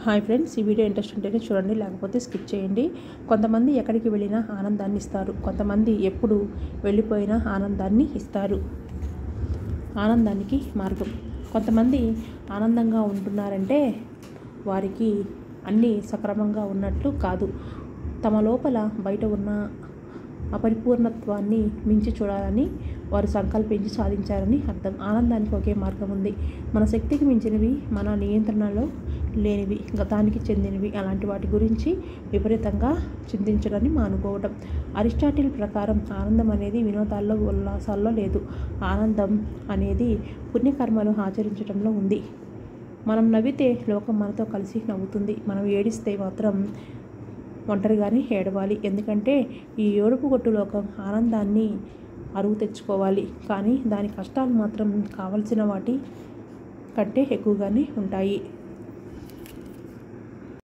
hi friends ఈ video interest ఉంటేనే చూడండి లేకపోతే స్కిప్ చేయండి కొంతమంది ఎక్కడికి వెళ్ళినా ఆనందాన్ని ఇస్తారు కొంతమంది ఎప్పుడు వెళ్ళిపోయినా ఆనందాన్ని ఇస్తారు ఆనందానికి మార్గం కొంతమంది ఆనందంగా ఉంటున్నారంటే వారికి అన్నీ సక్రమంగా ఉన్నట్లు కాదు తమ లోపల బయట ఉన్న అపరిపూర్ణత్వాన్ని మించి చూడాలని వారు సంకల్పించి సాధించారని అర్థం ఆనందానికి ఒకే మార్గం ఉంది మన శక్తికి మించినవి మన నియంత్రణలో లేనివి గతానికి చెందినవి అలాంటి వాటి గురించి విపరీతంగా చింతించడాన్ని మానుకోవడం అరిస్టాటిల్ ప్రకారం ఆనందం అనేది వినోదాల్లో ఉల్లాసాల్లో లేదు ఆనందం అనేది పుణ్యకర్మలు ఆచరించడంలో ఉంది మనం నవ్వితే లోకం మనతో కలిసి నవ్వుతుంది మనం ఏడిస్తే మాత్రం ఒంటరిగానే ఏడవాలి ఎందుకంటే ఈ ఏడుపు కొట్టు లోకం ఆనందాన్ని అరువు తెచ్చుకోవాలి కానీ దాని కష్టాలు మాత్రం కావలసిన వాటి కంటే ఎక్కువగానే ఉంటాయి